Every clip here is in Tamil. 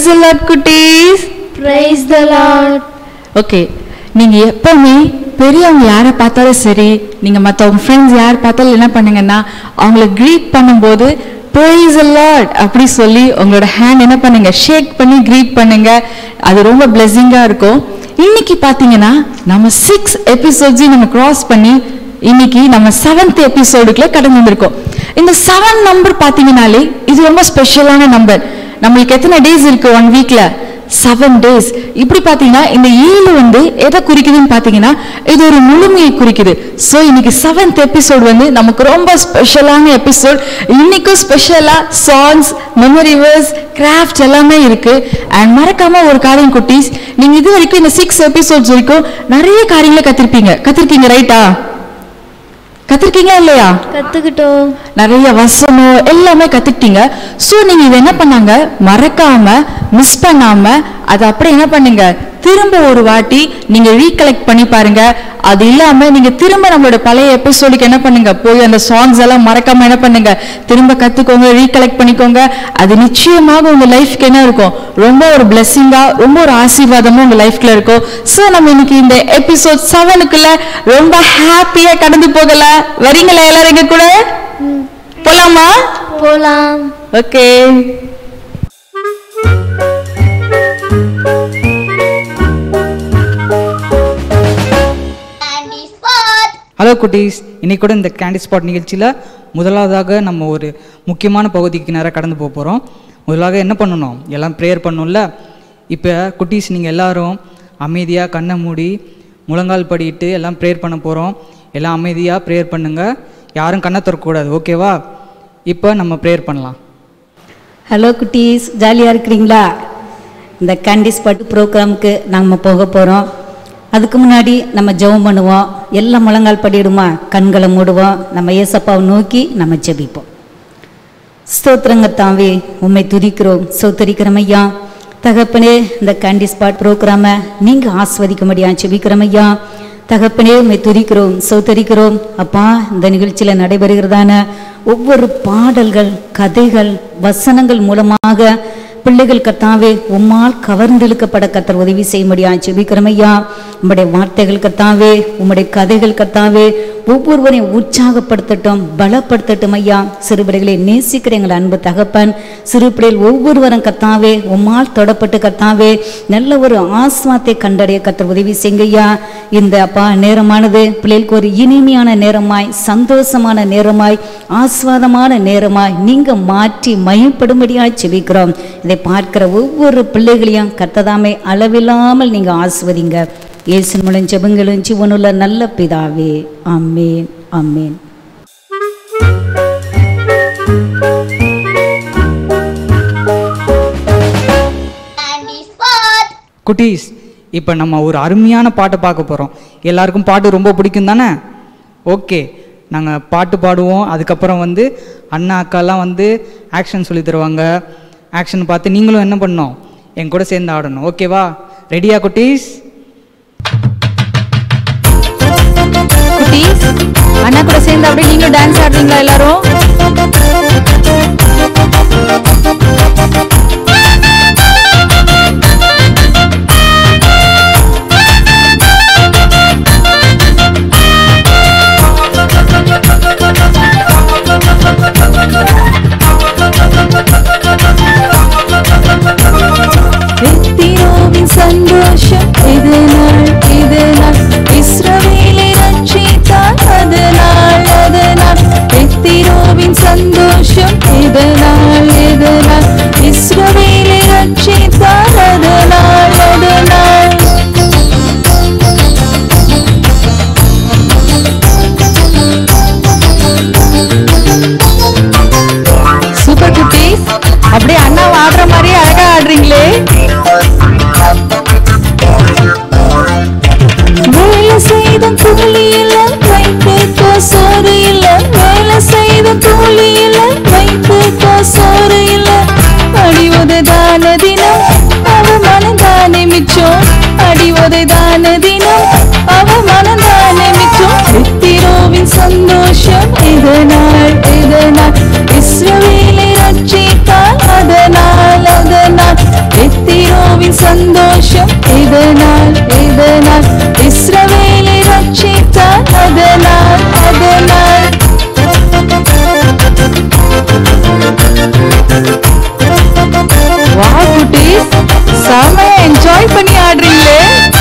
பிரைஸ் லார்ட் குட்டீஸ் Praise the Lord. ஓகே நீங்க எப்பவுமே பெரியவங்க யாரை பார்த்தாலும் சரி நீங்க மற்றவங்க ஃப்ரெண்ட்ஸ் யார் பார்த்தாலும் என்ன பண்ணுங்கன்னா அவங்கள க்ரீட் பண்ணும்போது praise the lord அப்படி சொல்லி உங்களோட ஹேண்ட் என்ன பண்ணுங்க ஷேக் பண்ணி க்ரீட் பண்ணுங்க அது ரொம்ப பிளெஸிங்கா இருக்கும் இன்னைக்கு பாத்தீங்கன்னா நம்ம சிக்ஸ் எபிசோட்ஸையும் நம்ம கிராஸ் பண்ணி இன்னைக்கு நம்ம செவன்த் எபிசோடுக்குள்ள கடந்து வந்திருக்கோம் இந்த செவன் நம்பர் பாத்தீங்கன்னாலே இது ரொம்ப ஸ்பெஷலான நம்பர் நம்மளுக்கு எத்தனை டேஸ் இருக்கு ஒன் வீக்ல செவன் டேஸ் இப்படி பாத்தீங்கன்னா இந்த ஏழு வந்து எதை குறிக்குதுன்னு பாத்தீங்கன்னா இது ஒரு முழுமையை குறிக்குது ஸோ இன்னைக்கு செவன்த் எபிசோட் வந்து நமக்கு ரொம்ப ஸ்பெஷலான எபிசோட் இன்னைக்கும் ஸ்பெஷலா சாங்ஸ் மெமரி வேர்ஸ் கிராஃப்ட் எல்லாமே இருக்கு அண்ட் மறக்காம ஒரு காரியம் குட்டீஸ் நீங்க இது வரைக்கும் இந்த சிக்ஸ் எபிசோட்ஸ் வரைக்கும் நிறைய காரியங்களை கத்திருப்பீங்க கத்திருக்கீங்க ரைட்டா கத்திருக்கீங்களா இல்லையா கத்துக்கிட்டோம் நிறைய வசனம் எல்லாமே கத்துக்கிட்டீங்க ஸோ நீங்க இதை என்ன பண்ணாங்க மறக்காம மிஸ் பண்ணாம அதை அப்படியே என்ன பண்ணுங்க திரும்ப ஒரு வாட்டி நீங்க ரீகலெக்ட் பண்ணி பாருங்க அது இல்லாம நீங்க திரும்ப நம்மளோட பழைய எபிசோடுக்கு என்ன பண்ணுங்க போய் அந்த சாங்ஸ் எல்லாம் மறக்காம என்ன பண்ணுங்க திரும்ப கத்துக்கோங்க ரீகலெக்ட் பண்ணிக்கோங்க அது நிச்சயமாக உங்க லைஃப்க்கு என்ன இருக்கும் ரொம்ப ஒரு பிளெஸ்ஸிங்கா ரொம்ப ஒரு ஆசீர்வாதமும் உங்க லைஃப்ல இருக்கும் ஸோ நம்ம இன்னைக்கு இந்த எபிசோட் செவனுக்குள்ள ரொம்ப ஹாப்பியா கடந்து போகல வரீங்களா எல்லாரும் எங்க கூட போலாமா போலாம் ஓகே ஹலோ குட்டீஸ் இன்னைக்கு கூட இந்த கேண்டி ஸ்பாட் நிகழ்ச்சியில் முதலாவதாக நம்ம ஒரு முக்கியமான பகுதிக்கு நேராக கடந்து போக போகிறோம் முதலாக என்ன பண்ணணும் எல்லாம் ப்ரேயர் பண்ணணும்ல இப்போ குட்டீஸ் நீங்கள் எல்லாரும் அமைதியாக கண்ணை மூடி முழங்கால் படிட்டு எல்லாம் ப்ரேயர் பண்ண போகிறோம் எல்லாம் அமைதியாக ப்ரேயர் பண்ணுங்கள் யாரும் கண்ணை திறக்கக்கூடாது ஓகேவா இப்போ நம்ம ப்ரேயர் பண்ணலாம் ஹலோ குட்டீஸ் ஜாலியாக இருக்கிறீங்களா இந்த கேண்டி ஸ்பாட் ப்ரோக்ராமுக்கு நம்ம போக போகிறோம் அதுக்கு முன்னாடி நம்ம ஜெபம் பண்ணுவோம் எல்லாம் முழங்கால் படிடுமா கண்களை மூடுவோம் நம்ம ஏசப்பாவை நோக்கி நம்ம ஜெபிப்போம் ஸ்தோத்திரங்க தாவே உம்மை துதிக்கிறோம் சோத்தரிக்கிறோம் ஐயா தகப்பனே இந்த கேண்டி ஸ்பாட் ப்ரோக்ராமை நீங்கள் ஆஸ்வதிக்கும்படியா ஜெபிக்கிறோம் ஐயா தகப்பனே உம்மை துதிக்கிறோம் சோத்தரிக்கிறோம் அப்பா இந்த நிகழ்ச்சியில் நடைபெறுகிறதான ஒவ்வொரு பாடல்கள் கதைகள் வசனங்கள் மூலமாக பிள்ளைகள் கத்தாவே உம்மால் கவர்ந்தெழுக்கப்பட கத்தர் உதவி செய்யும்படியா ஜெபிக்கிறோம் ஐயா உம்முடைய வார்த்தைகள் கத்தாவே உம்முடைய கதைகள் கத்தாவே ஒவ்வொருவரையும் உற்சாகப்படுத்தட்டும் பலப்படுத்தட்டும் ஐயா சிறுபிள்ளைகளை நேசிக்கிற எங்கள் அன்பு தகப்பன் சிறுபிள்ளைகள் ஒவ்வொருவரும் கத்தாவே உம்மால் தொடப்பட்டு கத்தாவே நல்ல ஒரு ஆஸ்வாத்தை கண்டடைய கத்தர் உதவி செய்யுங்கய்யா இந்த அப்பா நேரமானது பிள்ளைகளுக்கு ஒரு இனிமையான நேரமாய் சந்தோஷமான நேரமாய் ஆஸ்வாதமான நேரமாய் நீங்க மாற்றி மயப்படும்படியாய் செபிக்கிறோம் இதை பார்க்கிற ஒவ்வொரு பிள்ளைகளையும் கத்ததாமே அளவில்லாமல் நீங்க ஆஸ்வதிங்க இயேசு மூலம் ஜெபங்களும் ஜீவனுள்ள நல்ல பிதாவே ஆமேன் ஆமேன் குட்டீஸ் இப்போ நம்ம ஒரு அருமையான பாட்டை பார்க்க போகிறோம் எல்லாருக்கும் பாட்டு ரொம்ப பிடிக்கும் தானே ஓகே நாங்கள் பாட்டு பாடுவோம் அதுக்கப்புறம் வந்து அண்ணா அக்காலாம் வந்து ஆக்ஷன் சொல்லி தருவாங்க ஆக்ஷன் பார்த்து நீங்களும் என்ன பண்ணணும் என் கூட சேர்ந்து ஆடணும் ஓகேவா ரெடியா குட்டீஸ் குட்டீஸ் அண்ணா கூட சேர்ந்து அப்படியே நீங்களும் டான்ஸ் ஆடுறீங்களா எல்லாரும் எத்திரோவின் சந்தோஷம் இது நாள் இது நாள் இஸ்ரவேலை ரட்சித்தார் அது நாள் அது நாள் எத்திரோவின் சந்தோஷம் இது நாள் இது நாள் இஸ்ரவேலை சந்தோஷம் இதனால் இதனால் இஸ்ரவேலை ரட்சித்தார் அதனால் அதனால் வா குட்டீஸ் செமையா என்ஜாய் பண்ணி ஆடுறீங்களே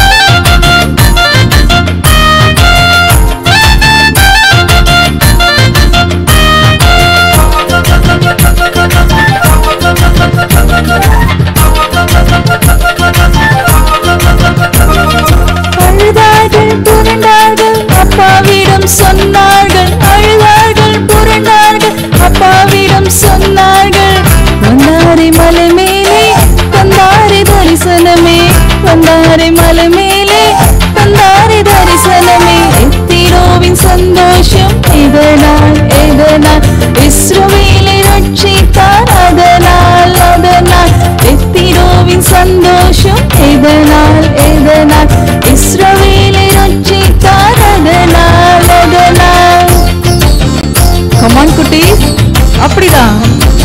அழுதார்கள் புரண்டார்கள் அப்பாவிடம் சொன்னார்கள் அழுதார்கள் புரண்டார்கள் அப்பாவிடம் சொன்னார்கள் வந்தாரை மலை மேலே வந்தாரை தரிசனமே வந்தாரை மலை மேலே வந்தாரை தரிசனமே எத்திரோவின் சந்தோஷம் இதனால் இதனால் இஸ்ரோவேலை ரட்சித்தார் அதனால் அதனால் எத்திரோவின் சந்தோஷம் இதனால் இதனால் இஸ்ரவேலை ரட்சித்தார் அதனால் அதனால் கமான் குட்டீஸ் அப்படிதான்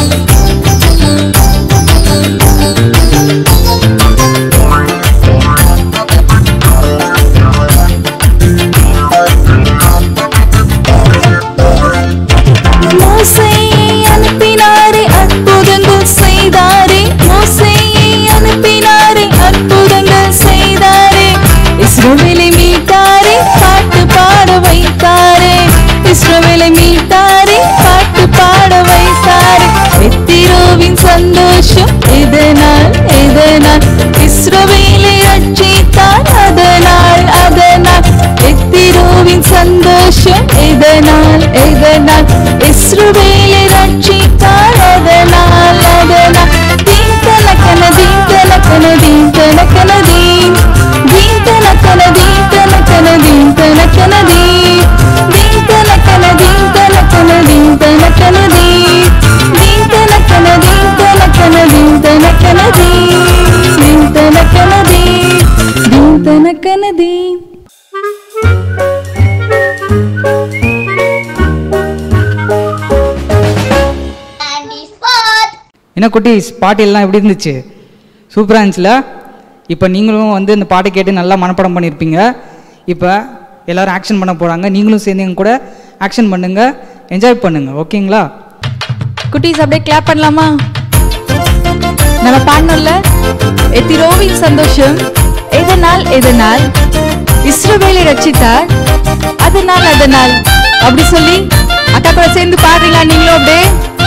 மோசேயை அனுப்பினாரே அற்புதங்கள் செய்தாரே மோசேயை அனுப்பினாரே அற்புதங்கள் செய்தாரே இஸ்ரோவேலை மீட்டாரே பாட்டு பாட வைத்தாரே இஸ்ரோவேலை மீட்டாரே பாட்டு பாட வைத்தாரே எத்திரோவின் சந்தோஷம் இதனால் இதனால் இஸ்ரோவேலை ரட்சித்தார் அதனால் அதனால் எத்திரோவின் சந்தோஷம் இதனால் இதனால் இஸ்ரோவேலை ரட்சித்தார் அதனால் அதனால் தீன் தனக்கன தீன் தனக்கன தீன் தனக்கன தீன் தீன் தனக்கன தீன் தனக்கன தீன் தனக்கன தீன் தீன் தனக்கன தீன் தனக்கன தீன் தனக்கன தீன் தீன் தனக்கன தீன் தனக்கன தீன் தனக்கன தீன் தீன் தனக்கன தீன் தீன் தனக்கன தீன் என்ன குட்டீஸ் பாட்டு எல்லாம் எப்படி இருந்துச்சு சூப்பராக இருந்துச்சுல இப்போ நீங்களும் வந்து இந்த பாட்டை கேட்டு நல்லா மனப்பாடம் பண்ணியிருப்பீங்க இப்போ எல்லாரும் ஆக்ஷன் பண்ண போகிறாங்க நீங்களும் சேர்ந்து எங்க கூட ஆக்ஷன் பண்ணுங்க என்ஜாய் பண்ணுங்க ஓகேங்களா குட்டீஸ் அப்படியே கிளாப் பண்ணலாமா நம்ம பாடணும்ல எத்திரோவின் சந்தோஷம் எதனால் எதனால் இஸ்ரவேலை ரட்சித்தார் அதனால் அதனால் அப்படி சொல்லி அக்கா கூட சேர்ந்து பாடுறீங்களா நீங்களும் அப்படியே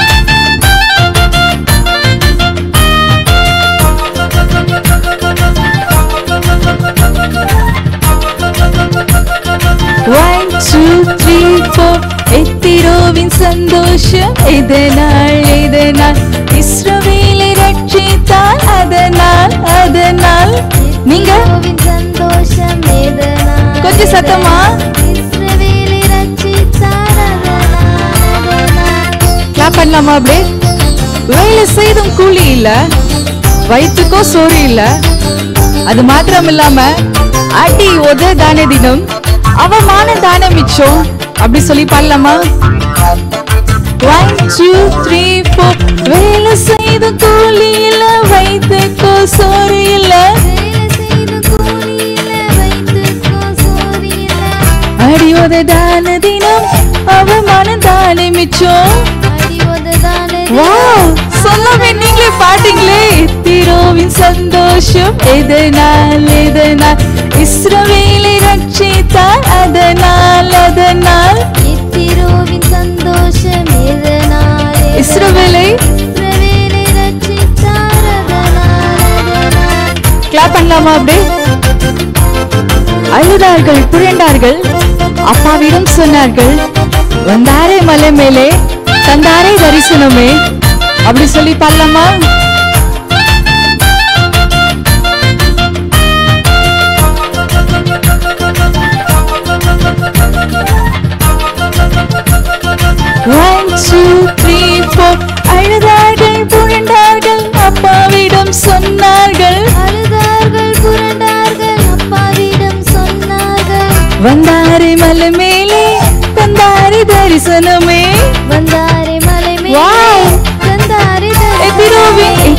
One, two, three, four. எத்திரோவின் சந்தோஷம் இதனால் இதனால் இஸ்ரவேலை ரட்சித்தார் அதனால் அதனால் நீங்க யெகோவின் சந்தோஷம் எதனால் கொஞ்சம் சத்தமா? இஸ்ரவேலை ரட்சித்தார் அதனால் அதனால் கிளாப் பண்ணலாமா அப்படியே வேலை செய்தும் கூலி இல்ல வயிற்றுக்கோ சோறு இல்ல அது மாத்திரம் இல்லாம அடி உத தானே தினம் அவமான தானே மிச்சம் அப்படி சொல்லி பாடலாமா ஒன் டூ த்ரீ ஃபோர் வேலை செய்து கூலி இல்ல வயிற்றுக்கோ சோறு இல்ல வேலை செய்து கூலியில வைத்துக்கோ சோறியில அடி உத தான தினம் அவமான தானே மிச்சம் அடி உததானே வாவ் சொல்லாமே நீங்களே பாட்டீங்களே திரோவின் சந்தோஷம் எதனால் எதனால் இஸ்ரவேலை ரட்சித்தார் அதனால் அதனால் எத்திரோவின் சந்தோஷம் எதனாலே இஸ்ரவேலை இஸ்ரவேலை ரட்சித்தார் அதனால் அதனால் கிளாப் பண்ணலாமா அப்படியே அழுதார்கள் புரண்டார்கள் அப்பாவிடம் சொன்னார்கள் வந்தாரே மலை மேலே தந்தாரே தரிசனமே அப்படி சொல்லி பாடலாமா One, two, three, four. அழுதார்கள் புரண்டார்கள் அப்பாவிடம் சொன்னார்கள் அழுதார்கள் புரண்டார்கள் அப்பாவிடம் சொன்னார்கள் வந்தாரே மலை மேலே தந்தாரே தரிசனமே வந்தாரே மலை Wow. மேலே தந்தாரே எதிரோவின்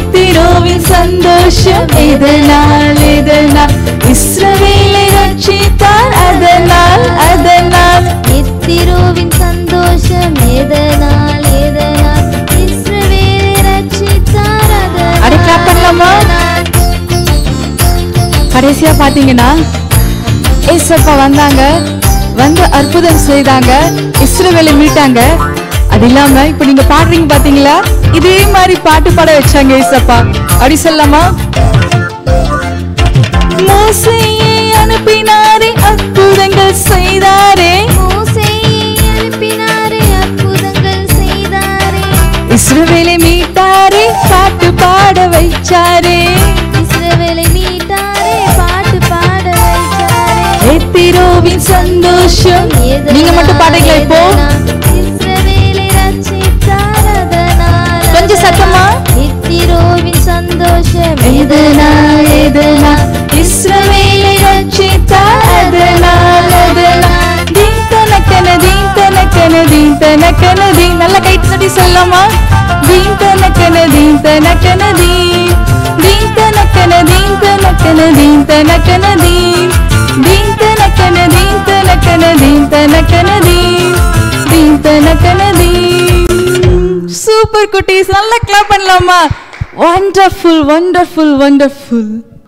சந்தோஷம் எதனால் எதனால் இஸ்ரவேலை ரட்சித்தார் அதனால் அதனால் எத்திரோவின் சந்தோஷம் எதனால் எதனால் இஸ்ரவேலை ரட்சித்தார் அட, clap பண்ணலாமா? அதனால் கடைசியா பாத்தீங்கன்னா ஏசப்பா வந்தாங்க வந்து அற்புதம் செய்தாங்க இஸ்ரவேலை மீட்டாங்க அது இல்லாம இப்ப நீங்க பாடுறீங்க பாத்தீங்களா இதே மாதிரி பாட்டு பாட வச்சாங்க ஏசப்பா அப்படி சொல்லலாமா மோசையை அனுப்பினாரே அற்புதங்கள் செய்தாரே மோசேயை அனுப்பினாரே அற்புதங்கள் செய்தாரே இஸ்ரவேலை மீட்டாரே பாட்டு பாட வைச்சாரே இஸ்ரவேலை மீட்டாரே பாட்டு பாட வைத்தாரே எத்திரோவின் சந்தோஷம் நீங்க மட்டும் பாடுங்களா இப்போ இஸ்ரவேலை ரட்சித்தார் அதனால் கொஞ்சம் சத்தமா? எத்திரோவின் சந்தோஷம் எதனால் எதனால் இஸ்ரவேலை ரட்சித்தார் அதனால் அதனால் தீன் தனக்கன தீன் தனக்கன தீன் தனக்கன தீன் நல்ல கை தட்டி சொல்லலாமா தீன் தனக்கன தீன் தனக்கன தீன் தீன் தனக்கன தீன் தனக்கன தீன் தனக்கன தீன் தீன் தனக்கன தீன் தனக்கன தீன் தனக்கன தீன் தீன் தனக்கன தீன் சூப்பர் குட்டீஸ் நல்லா கிளாப் பண்ணலாமா வண்டர்ஃபுல் வண்டர்ஃபுல் வண்டர்ஃபுல்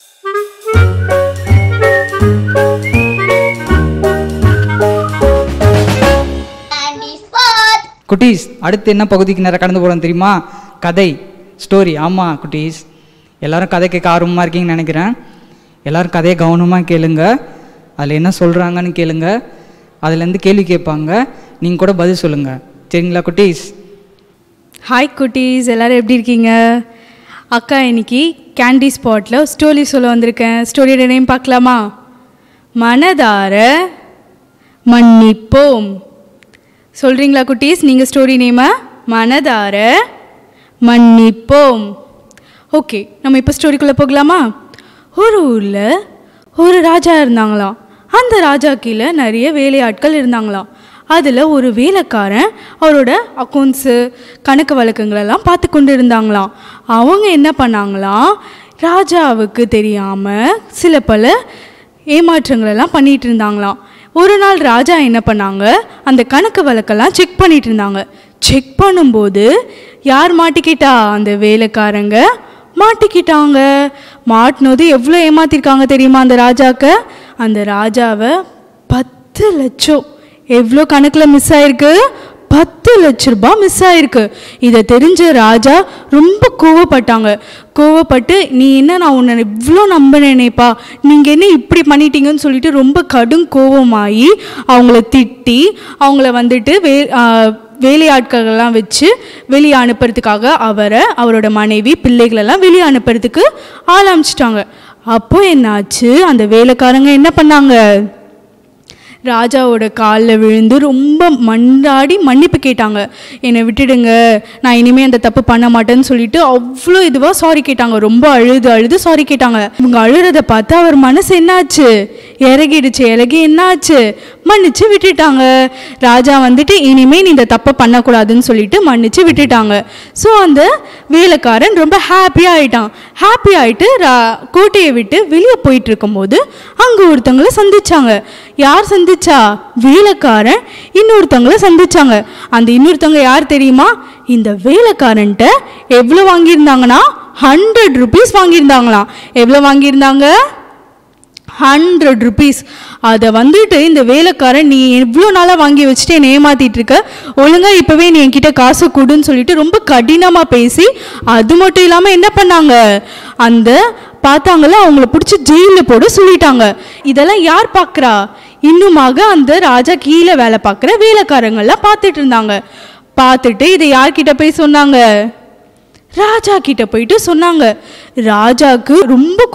குட்டீஸ் அடுத்து என்ன பகுதிக்கு நேரம் கடந்து போகிறோம் தெரியுமா கதை ஸ்டோரி ஆமாம் குட்டீஸ் எல்லாரும் கதை கேட்க ஆர்வமாக இருக்கீங்கன்னு நினைக்கிறேன் எல்லாரும் கதையை கவனமாக கேளுங்க அதில் என்ன சொல்கிறாங்கன்னு கேளுங்க அதுலேருந்து கேள்வி கேட்பாங்க நீங்கள் கூட பதில் சொல்லுங்கள் சரிங்களா குட்டீஸ் ஹாய் குட்டீஸ் எல்லாரும் எப்படி இருக்கீங்க அக்கா இன்னைக்கு கேண்டி ஸ்பாட்டில் ஸ்டோரி சொல்ல வந்திருக்கேன் ஸ்டோரியோட நேம் பார்க்கலாமா மனதார மன்னிப்போம் சொல்கிறீங்களா குட்டீஸ் நீங்கள் ஸ்டோரி நேமை மனதார மன்னிப்போம் ஓகே நம்ம இப்போ ஸ்டோரிக்குள்ளே போகலாமா ஒரு ஊரில் ஒரு ராஜா இருந்தாங்களாம் அந்த ராஜா கீழே நிறைய வேலையாட்கள் இருந்தாங்களாம் அதில் ஒரு வேலைக்காரன் அவரோட அக்கௌண்ட்ஸு கணக்கு வழக்கங்களெல்லாம் பார்த்து கொண்டு இருந்தாங்களாம் அவங்க என்ன பண்ணாங்களாம் ராஜாவுக்கு தெரியாமல் சில பல ஏமாற்றங்களெல்லாம் பண்ணிட்டு இருந்தாங்களாம் ஒரு நாள் ராஜா என்ன பண்ணாங்க அந்த கணக்கு வழக்கெல்லாம் செக் பண்ணிட்டு இருந்தாங்க செக் பண்ணும்போது யார் மாட்டிக்கிட்டா அந்த வேலைக்காரங்க மாட்டிக்கிட்டாங்க மாட்டினது எவ்வளோ ஏமாத்திருக்காங்க தெரியுமா அந்த ராஜாக்க அந்த ராஜாவை பத்து லட்சம் எவ்வளோ கணக்கில் மிஸ் ஆயிருக்கு பத்து லட்ச ரூபாய் மிஸ் ஆயிருக்கு இதை தெரிஞ்ச ராஜா ரொம்ப கோவப்பட்டாங்க கோவப்பட்டு நீ என்ன நான் உன்னை இவ்வளோ நம்பினேனேப்பா நீங்கள் என்ன இப்படி பண்ணிட்டீங்கன்னு சொல்லிட்டு ரொம்ப கடும் கோவமாகி அவங்கள திட்டி அவங்கள வந்துட்டு வே ஆ, வேலையாட்களெல்லாம் வச்சு வெளியே அனுப்புறதுக்காக அவரை அவரோட மனைவி பிள்ளைகளெல்லாம் வெளியே அனுப்புறதுக்கு ஆள் அமைச்சிட்டாங்க அப்போ என்னாச்சு அந்த வேலைக்காரங்க என்ன பண்ணாங்க ராஜாவோட காலில் விழுந்து ரொம்ப மன்றாடி மன்னிப்பு கேட்டாங்க என்னை விட்டுடுங்க நான் இனிமேல் அந்த தப்பு பண்ண மாட்டேன்னு சொல்லிட்டு அவ்வளோ இதுவாக சாரி கேட்டாங்க ரொம்ப அழுது அழுது சாரி கேட்டாங்க இவங்க அழுறதை பார்த்து அவர் மனசு என்னாச்சு இறகிடுச்சு இறகி என்னாச்சு மன்னிச்சு விட்டுட்டாங்க ராஜா வந்துட்டு இனிமே நீ இந்த தப்பை பண்ணக்கூடாதுன்னு சொல்லிட்டு மன்னிச்சு விட்டுட்டாங்க ஸோ அந்த வேலைக்காரன் ரொம்ப ஹாப்பி ஆயிட்டான் ஹாப்பி ஆயிட்டு ரா கோட்டையை விட்டு வெளியே போயிட்டு இருக்கும்போது அங்கே ஒருத்தவங்கள சந்திச்சாங்க யார் சந்திச்சா வேலைக்காரன் இன்னொருத்தவங்கள சந்திச்சாங்க அந்த இன்னொருத்தவங்க யார் தெரியுமா இந்த வேலைக்காரன்ட்ட எவ்வளோ வாங்கியிருந்தாங்கன்னா ஹண்ட்ரட் ருபீஸ் வாங்கியிருந்தாங்களாம் எவ்வளோ வாங்கியிருந்தாங்க ஹண்ட்ரட் ருபீஸ் அதை வந்துட்டு இந்த வேலைக்காரன் நீ எவ்வளோ நாளாக வாங்கி வச்சுட்டு என்னை ஏமாத்திட்டு இருக்க ஒழுங்கா இப்போவே நீ என்கிட்ட காசு கொடுன்னு சொல்லிட்டு ரொம்ப கடினமாக பேசி அது மட்டும் இல்லாமல் என்ன பண்ணாங்க அந்த பார்த்தாங்கள அவங்கள பிடிச்சி ஜெயிலில் போட சொல்லிட்டாங்க இதெல்லாம் யார் பார்க்குறா இன்னுமாக அந்த ராஜா கீழே வேலை பார்க்குற வேலைக்காரங்கள்லாம் பார்த்துட்டு இருந்தாங்க பார்த்துட்டு இதை யார்கிட்ட போய் சொன்னாங்க ராஜா கிட்ட போயிட்டு சொன்னாங்க ராஜாக்கு ரொம்ப கோவம் வந்துருச்சு நான் இவனுக்கு எவ்வளோ லட்ச ரூபாய் ஏமாத்துனாங்க இந்த வேலைக்காரங்க பத்து லட்ச ரூபாய் ஏமாத்துனாங்க இந்த வேலைக்காரங்க பத்து லட்ச ரூபாய் ஏமாத்துனாங்க இந்த வேலைக்காரங்க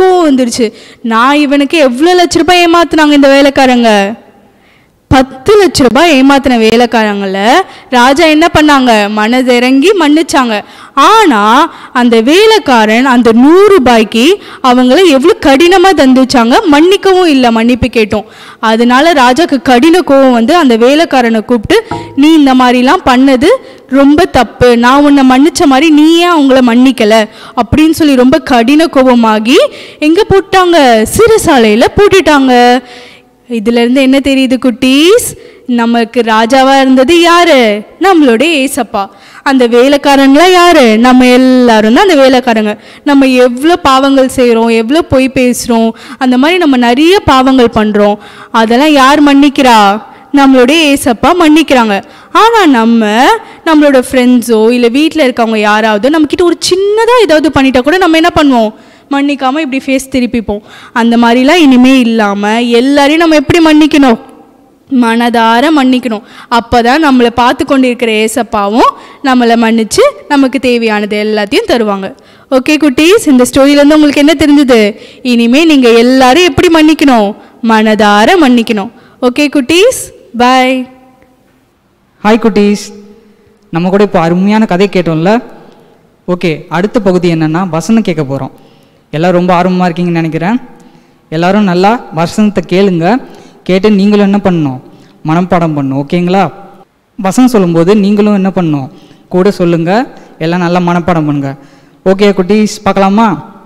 பத்து லட்ச ரூபாய் ஏமாத்தின வேலைக்காரங்கள ராஜா என்ன பண்ணாங்க மனதிறங்கி மன்னிச்சாங்க ஆனா அந்த வேலைக்காரன் அந்த நூறு ரூபாய்க்கு அவங்கள எவ்வளோ கடினமாக தந்துச்சாங்க மன்னிக்கவும் இல்லை மன்னிப்பு கேட்டோம் அதனால ராஜாக்கு கடின கோவம் வந்து அந்த வேலைக்காரனை கூப்பிட்டு நீ இந்த மாதிரிலாம் பண்ணது ரொம்ப தப்பு நான் உன்னை மன்னிச்ச மாதிரி நீ ஏன் அவங்கள மன்னிக்கல அப்படின்னு சொல்லி ரொம்ப கடின கோபமாகி எங்க போட்டாங்க சிறைசாலையில போட்டுட்டாங்க இதுல இருந்து என்ன தெரியுது குட்டீஸ் நமக்கு ராஜாவா இருந்தது யாரு நம்மளுடைய ஏசப்பா அந்த வேலைக்காரன்லாம் யாரு நம்ம எல்லாரும் தான் அந்த வேலைக்காரங்க நம்ம எவ்வளோ பாவங்கள் செய்கிறோம் எவ்வளோ பொய் பேசுகிறோம் அந்த மாதிரி நம்ம நிறைய பாவங்கள் பண்ணுறோம் அதெல்லாம் யார் மன்னிக்கிறா நம்மளுடைய ஏசப்பா மன்னிக்கிறாங்க ஆனால் நம்ம நம்மளோட ஃப்ரெண்ட்ஸோ இல்லை வீட்டில் இருக்கவங்க யாராவது நம்மக்கிட்ட ஒரு சின்னதாக ஏதாவது பண்ணிட்டா கூட நம்ம என்ன பண்ணுவோம் மன்னிக்காமல் இப்படி ஃபேஸ் திருப்பிப்போம் அந்த மாதிரிலாம் இனிமே இல்லாமல் எல்லாரையும் நம்ம எப்படி மன்னிக்கணும் மனதார மன்னிக்கணும் அப்போ தான் நம்மளை பார்த்து கொண்டு இருக்கிற ஏசப்பாவும் நம்மளை மன்னிச்சு நமக்கு தேவையானது எல்லாத்தையும் தருவாங்க ஓகே குட்டீஸ் இந்த ஸ்டோரியிலேருந்து உங்களுக்கு என்ன தெரிஞ்சது இனிமே நீங்கள் எல்லாரும் எப்படி மன்னிக்கணும் மனதார மன்னிக்கணும் ஓகே குட்டீஸ் பாய் ஹாய் குட்டீஸ் நம்ம கூட இப்போ அருமையான கதை கேட்டோம்ல ஓகே அடுத்த பகுதி என்னன்னா வசனம் கேட்க போகிறோம் எல்லாம் ரொம்ப ஆர்வமாக இருக்கீங்கன்னு நினைக்கிறேன் எல்லாரும் நல்லா வசனத்தை கேளுங்க கேட்டு நீங்களும் என்ன பண்ணணும் மனப்பாடம் பண்ணணும் ஓகேங்களா வசனம் சொல்லும்போது நீங்களும் என்ன பண்ணணும் கூட சொல்லுங்க எல்லாம் நல்லா மனப்பாடம் பண்ணுங்க ஓகே குட்டீஸ் பார்க்கலாமா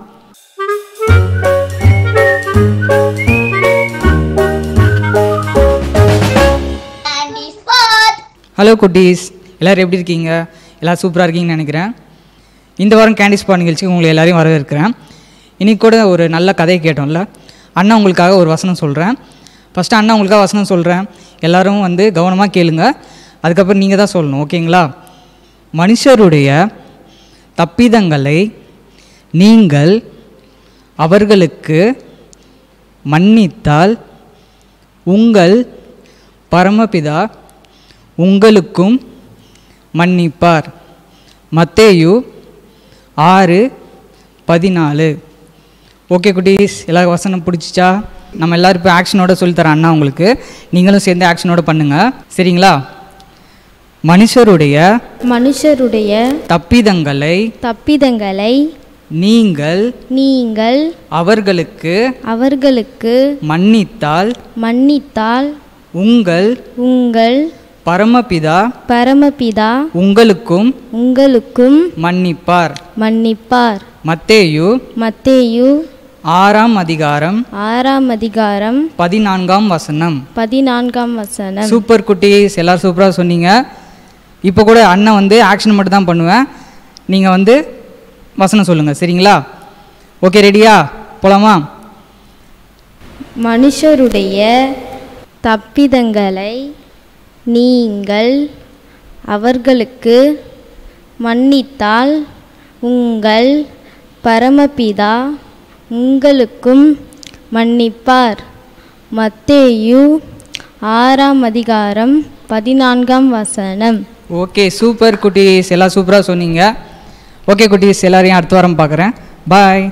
ஹலோ குட்டீஸ் எல்லோரும் எப்படி இருக்கீங்க எல்லோரும் சூப்பராக இருக்கீங்கன்னு நினைக்கிறேன் இந்த வாரம் கேண்டி ஸ்பாட் நிகழ்ச்சிக்கு உங்களை எல்லாரையும் வரவேற்கிறேன் இன்னைக்கு கூட ஒரு நல்ல கதையை கேட்டோம்ல அண்ணா உங்களுக்காக ஒரு வசனம் சொல்கிறேன் ஃபஸ்ட்டு அண்ணா உங்களுக்காக வசனம் சொல்கிறேன் எல்லாரும் வந்து கவனமாக கேளுங்க அதுக்கப்புறம் நீங்கள் தான் சொல்லணும் ஓகேங்களா மனுஷருடைய தப்பிதங்களை நீங்கள் அவர்களுக்கு மன்னித்தால் உங்கள் பரமபிதா உங்களுக்கும் மன்னிப்பார் மத்தேயு ஆறு பதினாலு ஓகே குட்டீஸ் எல்லா வசனம் பிடிச்சிச்சா நம்ம எல்லாரும் இப்போ ஆக்ஷனோட சொல்லித்தரேன் அண்ணா உங்களுக்கு நீங்களும் சேர்ந்து ஆக்ஷனோட பண்ணுங்க சரிங்களா மனுஷருடைய மனுஷருடைய தப்பிதங்களை தப்பிதங்களை நீங்கள் நீங்கள் அவர்களுக்கு அவர்களுக்கு மன்னித்தால் மன்னித்தால் உங்கள் உங்கள் பரமபிதா பரமபிதா உங்களுக்கும் உங்களுக்கும் மன்னிப்பார் மன்னிப்பார் மத்தேயு மத்தேயு ஆறாம் அதிகாரம் ஆறாம் அதிகாரம் பதினான்காம் வசனம் பதினான்காம் வசனம் சூப்பர் குட்டீஸ் எல்லாரும் சூப்பராக சொன்னீங்க இப்போ கூட அண்ணன் வந்து ஆக்ஷன் மட்டும் தான் பண்ணுவேன் நீங்கள் வந்து வசனம் சொல்லுங்கள் சரிங்களா ஓகே ரெடியா போலாமா மனுஷருடைய தப்பிதங்களை நீங்கள் அவர்களுக்கு மன்னித்தால் உங்கள் பரமபிதா உங்களுக்கும் மன்னிப்பார் மத்தேயு ஆறாம் அதிகாரம் பதினான்காம் வசனம் ஓகே சூப்பர் குட்டீஸ் எல்லாம் சூப்பராக சொன்னீங்க ஓகே குட்டீஸ் எல்லாரையும் அடுத்த வாரம் பார்க்குறேன் பாய்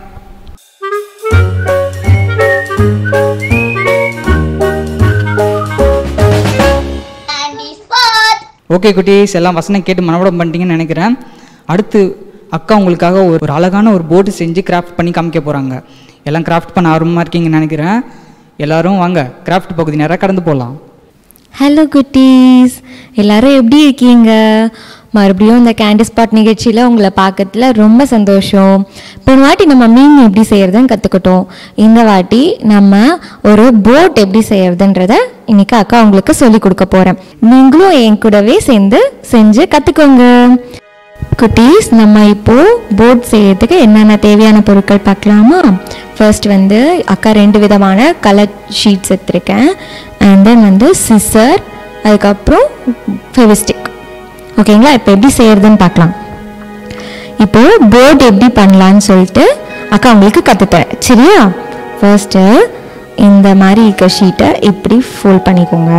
ஓகே குட்டீஸ் எல்லாம் வசனம் கேட்டு மனப்படம் பண்ணிட்டீங்கன்னு நினைக்கிறேன் அடுத்து அக்கா உங்களுக்காக ஒரு ஒரு அழகான ஒரு போர்டு செஞ்சு கிராஃப்ட் பண்ணி காமிக்க போகிறாங்க எல்லாம் கிராஃப்ட் பண்ண ஆர்வமாக இருக்கீங்கன்னு நினைக்கிறேன் எல்லாரும் வாங்க கிராஃப்ட் பகுதி நேராக கடந்து போகலாம் ஹலோ குட்டீஸ் எல்லாரும் எப்படி இருக்கீங்க மறுபடியும் இந்த கேண்டி ஸ்பாட் நிகழ்ச்சியில் உங்களை பார்க்கறதுல ரொம்ப சந்தோஷம் போன வாட்டி நம்ம மீன் எப்படி செய்கிறதுன்னு கற்றுக்கிட்டோம் இந்த வாட்டி நம்ம ஒரு போட் எப்படி செய்கிறதுன்றத இன்னைக்கு அக்கா உங்களுக்கு சொல்லி கொடுக்க போகிறேன் நீங்களும் என் கூடவே சேர்ந்து செஞ்சு கற்றுக்கோங்க குட்டீஸ் நம்ம இப்போ போட் செய்யறதுக்கு என்னென்ன தேவையான பொருட்கள் பார்க்கலாமா ஃபர்ஸ்ட் வந்து அக்கா ரெண்டு விதமான கலர் ஷீட்ஸ் எடுத்திருக்கேன் அண்ட் தென் வந்து சிசர் அதுக்கப்புறம் ஃபெவிஸ்டிக் ஓகேங்களா இப்போ எப்படி செய்யறதுன்னு பார்க்கலாம் இப்போ போர்டு எப்படி பண்ணலான்னு சொல்லிட்டு அக்கா உங்களுக்கு கற்றுத்தரேன் சரியா ஃபர்ஸ்ட்டு இந்த மாதிரி இருக்க ஷீட்டை இப்படி ஃபோல்ட் பண்ணிக்கோங்க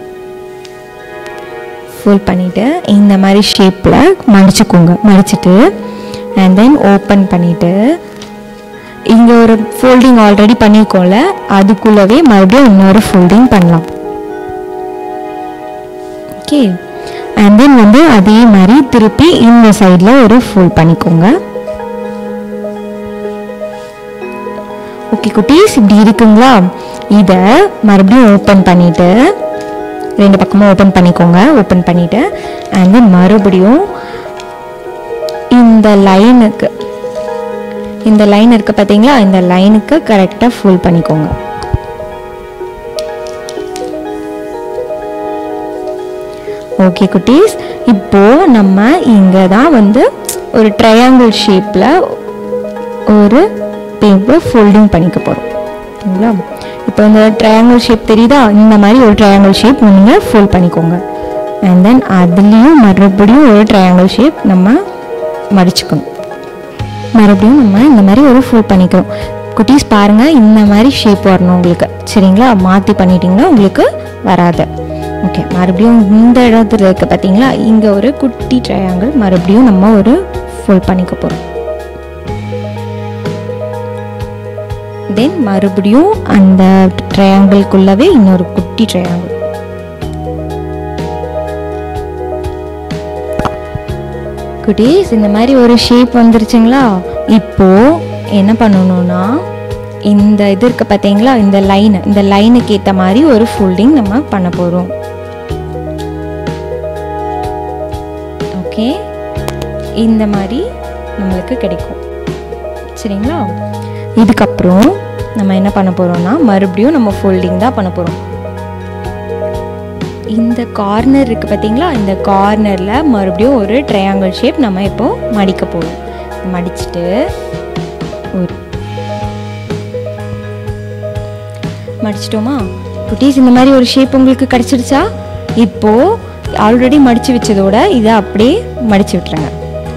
ஃபோல்ட் பண்ணிவிட்டு இந்த மாதிரி ஷேப்பில் மடிச்சுக்கோங்க மடிச்சிட்டு அண்ட் தென் ஓப்பன் பண்ணிவிட்டு இங்கே ஒரு ஃபோல்டிங் ஆல்ரெடி பண்ணியிருக்கோம்ல அதுக்குள்ளவே மறுபடியும் இன்னொரு ஃபோல்டிங் பண்ணலாம் ஓகே அண்ட் தென் வந்து அதே மாதிரி திருப்பி இந்த சைடில் ஒரு ஃபோல்ட் பண்ணிக்கோங்க ஓகே குட்டீஸ் இப்படி இருக்குங்களா இதை மறுபடியும் ஓப்பன் பண்ணிவிட்டு ரெண்டு பக்கமும் ஓப்பன் பண்ணிக்கோங்க ஓப்பன் பண்ணிவிட்டு அண்ட் தென் மறுபடியும் இந்த லைனுக்கு இந்த லைன் இருக்கு பார்த்தீங்களா இந்த லைனுக்கு கரெக்டாக ஃபுல் பண்ணிக்கோங்க ஓகே குட்டீஸ் இப்போ நம்ம இங்கே தான் வந்து ஒரு ட்ரையாங்கிள் ஷேப்பில் ஒரு பேப்பர் ஃபோல்டிங் பண்ணிக்க போகிறோம் ஓகேங்களா இப்போ இந்த ட்ரையாங்கிள் ஷேப் தெரியுதா இந்த மாதிரி ஒரு ட்ரையாங்கிள் ஷேப் நீங்கள் ஃபோல்ட் பண்ணிக்கோங்க அண்ட் தென் அதுலேயும் மறுபடியும் ஒரு ட்ரையாங்கிள் ஷேப் நம்ம மடிச்சுக்கணும் மறுபடியும் நம்ம இந்த மாதிரி ஒரு ஃபோல்ட் பண்ணிக்கிறோம் குட்டீஸ் பாருங்கள் இந்த மாதிரி ஷேப் வரணும் உங்களுக்கு சரிங்களா மாற்றி பண்ணிட்டீங்கன்னா உங்களுக்கு வராது ஓகே மறுபடியும் இந்த இடத்துல இருக்க பார்த்தீங்களா இங்கே ஒரு குட்டி ட்ரையாங்கிள் மறுபடியும் நம்ம ஒரு ஃபோல்ட் பண்ணிக்க போகிறோம் தென் மறுபடியும் அந்த ட்ரையாங்கிள்குள்ளவே இன்னொரு குட்டி ட்ரையாங்கிள் குட்டீஸ் இந்த மாதிரி ஒரு ஷேப் வந்துருச்சுங்களா இப்போ என்ன பண்ணணும்னா இந்த இது இருக்கு பார்த்தீங்களா இந்த லைன் இந்த லைனுக்கு ஏற்ற மாதிரி ஒரு ஃபோல்டிங் நம்ம பண்ண போகிறோம் ஓகே இந்த மாதிரி நம்மளுக்கு கிடைக்கும் சரிங்களா இதுக்கப்புறம் நம்ம என்ன பண்ண போகிறோம்னா மறுபடியும் நம்ம ஃபோல்டிங் தான் பண்ண போகிறோம் இந்த கார்னர் இருக்குது பார்த்தீங்களா இந்த கார்னரில் மறுபடியும் ஒரு ட்ரையாங்கிள் ஷேப் நம்ம இப்போது மடிக்க போகிறோம் மடிச்சுட்டு ஒரு மடிச்சிட்டோமா குட்டீஸ் இந்த மாதிரி ஒரு ஷேப் உங்களுக்கு கிடச்சிருச்சா இப்போது ஆல்ரெடி மடித்து வச்சதோட இதை அப்படியே மடித்து விட்டுருங்க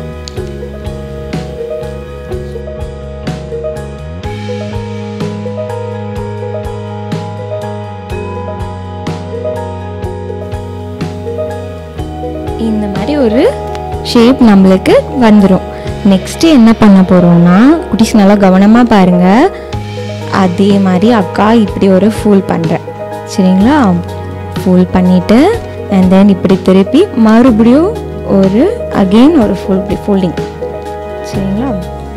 இந்த மாதிரி ஒரு ஷேப் நம்மளுக்கு வந்துடும் நெக்ஸ்ட்டு என்ன பண்ண போகிறோம்னா குட்டீஸ் நல்லா கவனமாக பாருங்கள் அதே மாதிரி அக்கா இப்படி ஒரு ஃபூல் பண்ணுறேன் சரிங்களா ஃபூல் பண்ணிவிட்டு அண்ட் தென் இப்படி திருப்பி மறுபடியும் ஒரு அகெயின் ஒரு ஃபுல் ஃபோல்டிங் சரிங்களா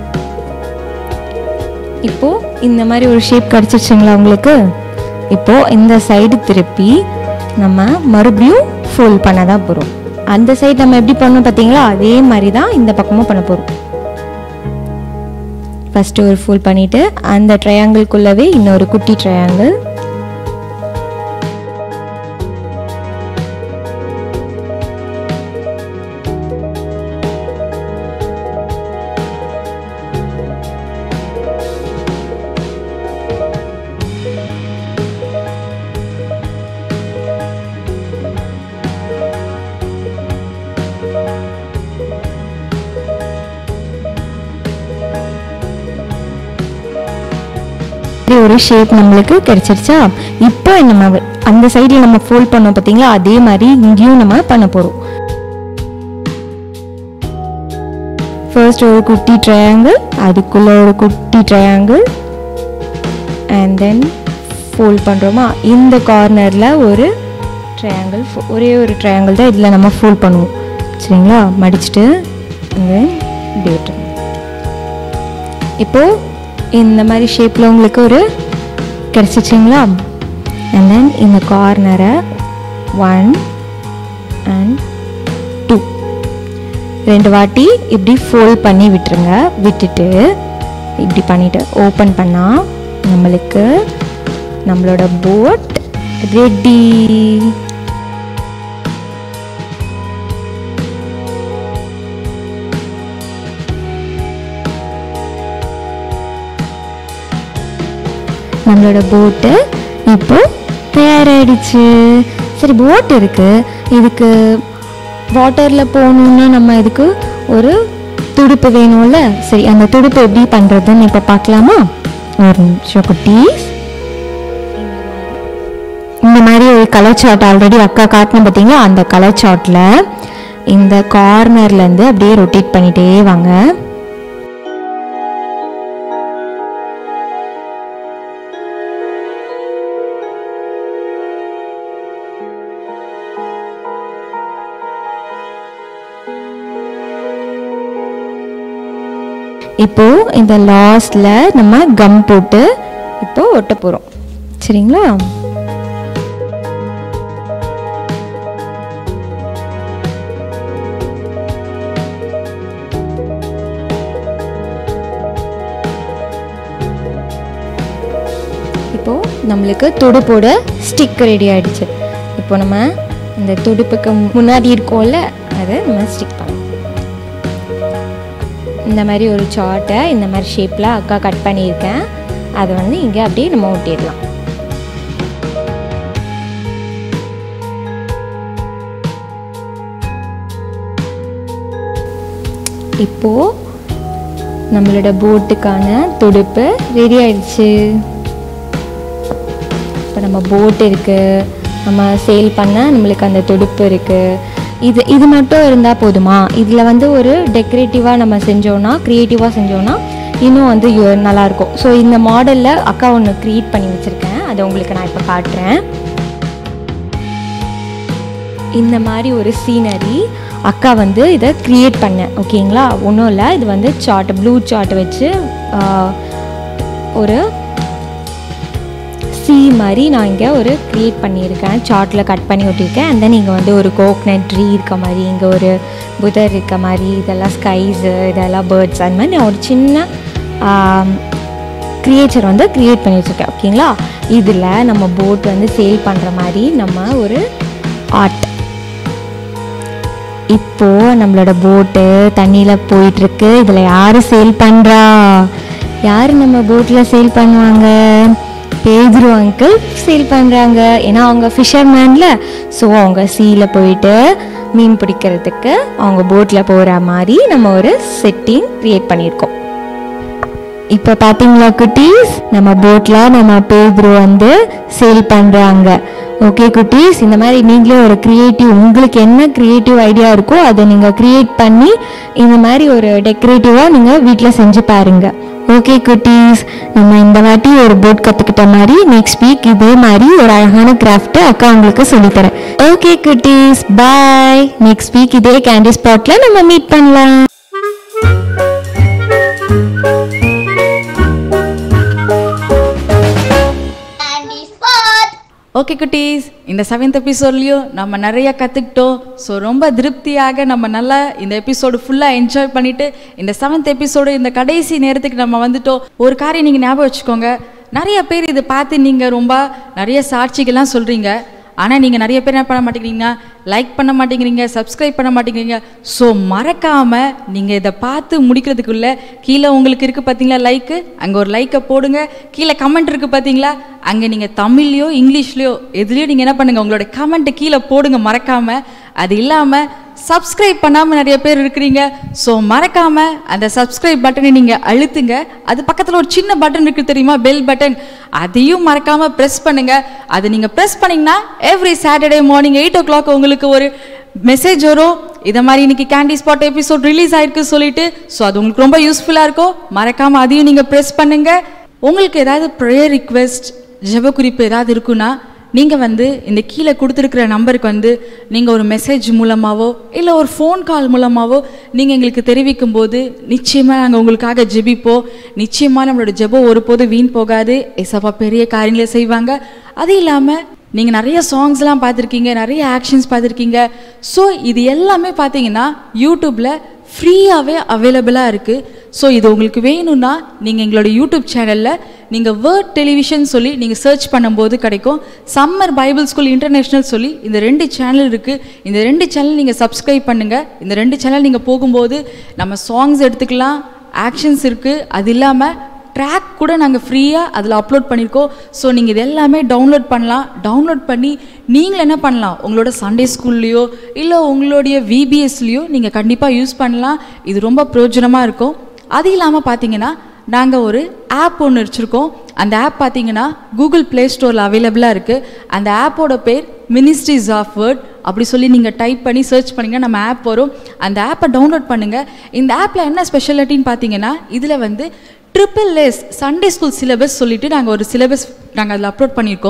இப்போது இந்த மாதிரி ஒரு ஷேப் கிடச்சிருச்சுங்களா உங்களுக்கு இப்போது இந்த சைடு திருப்பி நம்ம மறுபடியும் ஃபோல்ட் பண்ண தான் போகிறோம் அந்த சைடு நம்ம எப்படி பண்ணோம் பார்த்தீங்களா அதே மாதிரி தான் இந்த பக்கமும் பண்ண போகிறோம் ஃபஸ்ட்டு ஒரு ஃபோல்ட் பண்ணிவிட்டு அந்த ட்ரையாங்கிள்குள்ளவே இன்னொரு குட்டி ட்ரையாங்கிள் இப்படி ஒரு ஷேப் நம்மளுக்கு கிடைச்சிருச்சா இப்போ நம்ம அந்த சைடில் நம்ம ஃபோல்ட் பண்ணோம் பார்த்தீங்களா அதே மாதிரி இங்கேயும் நம்ம பண்ண போகிறோம் ஃபர்ஸ்ட் ஒரு குட்டி ட்ரையாங்கிள் அதுக்குள்ள ஒரு குட்டி ட்ரையாங்கிள் அண்ட் தென் ஃபோல்ட் பண்ணுறோமா இந்த கார்னரில் ஒரு ட்ரையாங்கிள் ஒரே ஒரு ட்ரையாங்கிள் தான் இதில் நம்ம ஃபோல்ட் பண்ணுவோம் சரிங்களா மடிச்சுட்டு இங்கே இப்படி விட்டுருங்க இப்போது இந்த மாதிரி ஷேப்பில் உங்களுக்கு ஒரு கிடச்சிச்சிங்களா அண்ட் தென் இந்த கார்னரை ஒன் அண்ட் டூ ரெண்டு வாட்டி இப்படி ஃபோல்ட் பண்ணி விட்டுருங்க விட்டுட்டு இப்படி பண்ணிவிட்டு ஓப்பன் பண்ணால் நம்மளுக்கு நம்மளோட போட் ரெடி நம்மளோட போட்டு இப்போ தயாராகிடுச்சு சரி போட் இருக்குது இதுக்கு வாட்டரில் போகணுன்னா நம்ம இதுக்கு ஒரு துடுப்பு வேணும்ல சரி அந்த துடுப்பு எப்படி பண்ணுறதுன்னு இப்போ பார்க்கலாமா ஒரு நிமிஷம் குட்டீஸ் இந்த மாதிரி ஒரு கலர் சார்ட் ஆல்ரெடி அக்கா காட்டின பார்த்தீங்களா அந்த கலர் சார்ட்டில் இந்த கார்னர்லேருந்து அப்படியே ரொட்டேட் பண்ணிகிட்டே வாங்க இப்போ இந்த லாஸ்ட்ல நம்ம கம் போட்டு இப்போ ஒட்ட போறோம் சரிங்களா இப்போ நம்மளுக்கு துடுப்போட ஸ்டிக் ரெடி ஆயிடுச்சு இப்போ நம்ம இந்த துடுப்புக்கு முன்னாடி இருக்கோம்ல அதை நம்ம ஸ்டிக் பண்ணலாம் இந்த மாதிரி ஒரு சார்ட்டை இந்த மாதிரி ஷேப்பில் அக்கா கட் பண்ணியிருக்கேன் அதை வந்து இங்கே அப்படியே நம்ம ஒட்டிடலாம் இப்போது நம்மளோட போட்டுக்கான துடுப்பு ரெடி ஆயிடுச்சு இப்போ நம்ம போட் இருக்குது நம்ம சேல் பண்ண நம்மளுக்கு அந்த துடுப்பு இருக்குது இது இது மட்டும் இருந்தால் போதுமா இதில் வந்து ஒரு டெக்கரேட்டிவாக நம்ம செஞ்சோன்னா க்ரியேட்டிவாக செஞ்சோன்னா இன்னும் வந்து யு- நல்லாயிருக்கும் ஸோ இந்த மாடலில் அக்கா ஒன்று க்ரியேட் பண்ணி வச்சுருக்கேன் அதை உங்களுக்கு நான் இப்போ காட்டுறேன் இந்த மாதிரி ஒரு சீனரி அக்கா வந்து இதை க்ரியேட் பண்ணேன் ஓகேங்களா ஒன்றும் இல்லை இது வந்து சார்ட் ப்ளூ சார்ட் வச்சு ஆஹ், ஒரு சி மாதிரி நான் இங்கே ஒரு க்ரியேட் பண்ணியிருக்கேன் சார்ட்டில் கட் பண்ணி ஒட்டியிருக்கேன் அண்ட் தென் இங்கே வந்து ஒரு கோக்னட் ட்ரீ இருக்க மாதிரி இங்கே ஒரு புதர் இருக்க மாதிரி இதெல்லாம் ஸ்கைஸு இதெல்லாம் பேர்ட்ஸ் அந்த மாதிரி நான் ஒரு சின்ன க்ரியேச்சர் வந்து க்ரியேட் பண்ணி வச்சுருக்கேன் ஓகேங்களா இதில் நம்ம போட் வந்து சேல் பண்ணுற மாதிரி நம்ம ஒரு ஆர்ட் இப்போ நம்மளோட போட்டு தண்ணியில் போயிட்டுருக்கு இதில் யார் சேல் பண்ணுறா யார் நம்ம போட்டில் சேல் பண்ணுவாங்க பேதுரு அங்கிள் சேல் பண்ணுறாங்க ஏன்னா அவங்க ஃபிஷர்மேனில் ஸோ அவங்க சீல போயிட்டு மீன் பிடிக்கிறதுக்கு அவங்க போட்டில் போகிற மாதிரி நம்ம ஒரு செட்டிங் க்ரியேட் பண்ணியிருக்கோம் இப்போ பார்த்தீங்களா குட்டீஸ் நம்ம போட்டில் நம்ம பேப்ரோ வந்து சேல் பண்ணுறாங்க ஓகே குட்டீஸ் இந்த மாதிரி நீங்களே ஒரு க்ரியேட்டிவ் உங்களுக்கு என்ன க்ரியேட்டிவ் ஐடியா இருக்கோ அதை நீங்கள் க்ரியேட் பண்ணி இந்த மாதிரி ஒரு டெக்கரேட்டிவாக நீங்கள் வீட்டில் செஞ்சு பாருங்க ஓகே குட்டீஸ் நம்ம இந்த வாட்டி ஒரு போட் கற்றுக்கிட்ட மாதிரி நெக்ஸ்ட் வீக் இதே மாதிரி ஒரு அழகான கிராஃப்ட்டு அக்கா உங்களுக்கு சொல்லித்தரேன் ஓகே குட்டீஸ் பாய் நெக்ஸ்ட் வீக் இதே கேண்டி ஸ்பாட்டில் நம்ம மீட் பண்ணலாம் ஓகே குட்டீஸ் இந்த செவன்த் எபிசோட்லேயும் நம்ம நிறைய கற்றுக்கிட்டோம் ஸோ ரொம்ப திருப்தியாக நம்ம நல்லா இந்த எபிசோடு ஃபுல்லாக என்ஜாய் பண்ணிட்டு இந்த செவன்த் எபிசோடு இந்த கடைசி நேரத்துக்கு நம்ம வந்துட்டோம் ஒரு காரியம் நீங்கள் ஞாபகம் வச்சுக்கோங்க நிறைய பேர் இதை பார்த்து நீங்கள் ரொம்ப நிறைய சாட்சிகள்லாம் சொல்கிறீங்க ஆனால் நீங்கள் நிறைய பேர் என்ன பண்ண மாட்டேங்கிறீங்க லைக் பண்ண மாட்டேங்கிறீங்க சப்ஸ்கிரைப் பண்ண மாட்டேங்கிறீங்க ஸோ மறக்காமல் நீங்கள் இதை பார்த்து முடிக்கிறதுக்குள்ள கீழே உங்களுக்கு இருக்குது பார்த்தீங்களா லைக்கு அங்கே ஒரு லைக்கை போடுங்க கீழே கமெண்ட் இருக்குது பார்த்தீங்களா அங்கே நீங்கள் தமிழ்லையோ இங்கிலீஷ்லையோ எதுலேயோ நீங்கள் என்ன பண்ணுங்கள் உங்களோட கமெண்ட்டை கீழே போடுங்க மறக்காமல் அது இல்லாமல் சப்ஸ்கிரைப் பண்ணாமல் நிறைய பேர் இருக்கிறீங்க ஸோ மறக்காமல் அந்த சப்ஸ்கிரைப் பட்டனை நீங்கள் அழுத்துங்க அது பக்கத்தில் ஒரு சின்ன பட்டன் இருக்குது தெரியுமா பெல் பட்டன் அதையும் மறக்காமல் ப்ரெஸ் பண்ணுங்கள் அது நீங்கள் ப்ரெஸ் பண்ணிங்கன்னா every Saturday morning eight o'clock உங்களுக்கு ஒரு மெசேஜ் வரும் இதை மாதிரி இன்னைக்கு கேண்டி ஸ்பாட் எபிசோட் ரிலீஸ் ஆயிருக்கு சொல்லிட்டு ஸோ அது உங்களுக்கு ரொம்ப யூஸ்ஃபுல்லாக இருக்கும் மறக்காமல் அதையும் நீங்கள் ப்ரெஸ் பண்ணுங்கள் உங்களுக்கு ஏதாவது ப்ரேயர் ரிக்வெஸ்ட் ஜெப குறிப்பு ஏதாவது இருக்குன்னா நீங்கள் வந்து இந்த கீழே கொடுத்துருக்குற நம்பருக்கு வந்து நீங்கள் ஒரு மெசேஜ் மூலமாகவோ இல்லை ஒரு ஃபோன் கால் மூலமாகவோ நீங்கள் எங்களுக்கு தெரிவிக்கும் போது நிச்சயமாக நாங்கள் உங்களுக்காக ஜெபிப்போம் நிச்சயமாக நம்மளோட ஜெபம் ஒருபோதும் வீண் போகாது ஏசப்பா பெரிய காரியங்களை செய்வாங்க அது இல்லாமல் நீங்கள் நிறைய சாங்ஸ்லாம் பார்த்துருக்கீங்க நிறைய ஆக்ஷன்ஸ் பார்த்துருக்கீங்க ஸோ இது எல்லாமே பார்த்தீங்கன்னா யூடியூப்பில் ஃப்ரீயாகவே அவைலபிளாக இருக்குது ஸோ இது உங்களுக்கு வேணும்னா நீங்கள் எங்களோட யூடியூப் சேனலில் நீங்கள் வேர்ட் டெலிவிஷன் சொல்லி நீங்கள் சர்ச் பண்ணும்போது கிடைக்கும் சம்மர் பைபிள் ஸ்கூல் இன்டர்நேஷ்னல் சொல்லி இந்த ரெண்டு சேனல் இருக்குது இந்த ரெண்டு சேனல் நீங்கள் சப்ஸ்கிரைப் பண்ணுங்கள் இந்த ரெண்டு சேனல் நீங்கள் போகும்போது நம்ம சாங்ஸ் எடுத்துக்கலாம் ஆக்ஷன்ஸ் இருக்குது அது இல்லாமல் ட்ராக் கூட நாங்கள் ஃப்ரீயாக அதில் அப்லோட் பண்ணியிருக்கோம் ஸோ நீங்கள் இது எல்லாமே டவுன்லோட் பண்ணலாம் டவுன்லோட் பண்ணி நீங்கள் என்ன பண்ணலாம் உங்களோட சண்டே ஸ்கூல்லையோ இல்லை உங்களுடைய விபிஎஸ்லேயோ நீங்கள் கண்டிப்பாக யூஸ் பண்ணலாம் இது ரொம்ப பிரயோஜனமாக இருக்கும் அது இல்லாமல் பார்த்தீங்கன்னா நாங்கள் ஒரு ஆப் ஒன்று வச்சுருக்கோம் அந்த ஆப் பார்த்தீங்கன்னா கூகுள் ப்ளே ஸ்டோரில் அவைலபிளாக இருக்குது அந்த ஆப்போட பேர் மினிஸ்ட்ரிஸ் ஆஃப் வேர்ட் அப்படி சொல்லி நீங்கள் டைப் பண்ணி சர்ச் பண்ணிங்கன்னா நம்ம ஆப் வரும் அந்த ஆப்பை டவுன்லோட் பண்ணுங்கள் இந்த ஆப்பில் என்ன ஸ்பெஷாலிட்டின்னு பார்த்தீங்கன்னா இதில் வந்து triple S Sunday school syllabus சொல்லிட்டு நாங்கள் ஒரு சிலபஸ் நாங்கள் அதில் அப்லோட் பண்ணியிருக்கோம்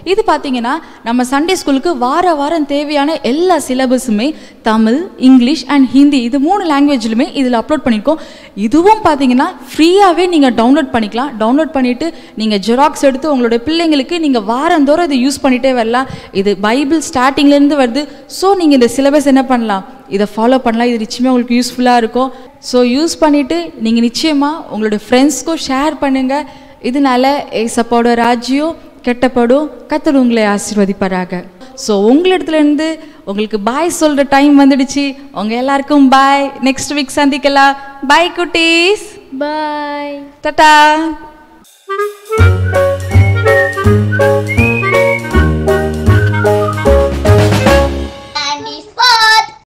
இது பார்த்தீங்கன்னா நம்ம சண்டே ஸ்கூலுக்கு வார வாரம் தேவையான எல்லா சிலபஸுமே தமிழ் இங்கிலீஷ் அண்ட் ஹிந்தி இது மூணு லாங்குவேஜ்லுமே இதில் அப்லோட் பண்ணியிருக்கோம் இதுவும் பார்த்தீங்கன்னா ஃப்ரீயாகவே நீங்கள் டவுன்லோட் பண்ணிக்கலாம் டவுன்லோட் பண்ணிவிட்டு நீங்கள் ஜெராக்ஸ் எடுத்து உங்களுடைய பிள்ளைங்களுக்கு நீங்கள் வாரந்தோறும் இதை யூஸ் பண்ணிகிட்டே வரலாம் இது பைபிள் ஸ்டார்டிங்லேருந்து வருது ஸோ நீங்கள் இந்த சிலபஸ் என்ன பண்ணலாம் இதை ஃபாலோ பண்ணலாம் இது நிச்சயமாக உங்களுக்கு யூஸ்ஃபுல்லாக இருக்கும் ஸோ யூஸ் பண்ணிவிட்டு நீங்கள் நிச்சயமாக உங்களுடைய ஃப்ரெண்ட்ஸ்க்கும் ஷேர் பண்ணுங்கள் இதனால ஏசப்போட ராஜ்யம் கெட்டப்படும் கத்தர் உங்களை ஆசீர்வதிப்பாராக ஸோ உங்களிடத்துலேருந்து உங்களுக்கு பாய் சொல்கிற டைம் வந்துடுச்சு உங்கள் எல்லாருக்கும் பாய் நெக்ஸ்ட் வீக் சந்திக்கலாம் பாய் குட்டீஸ் பாய் டாடா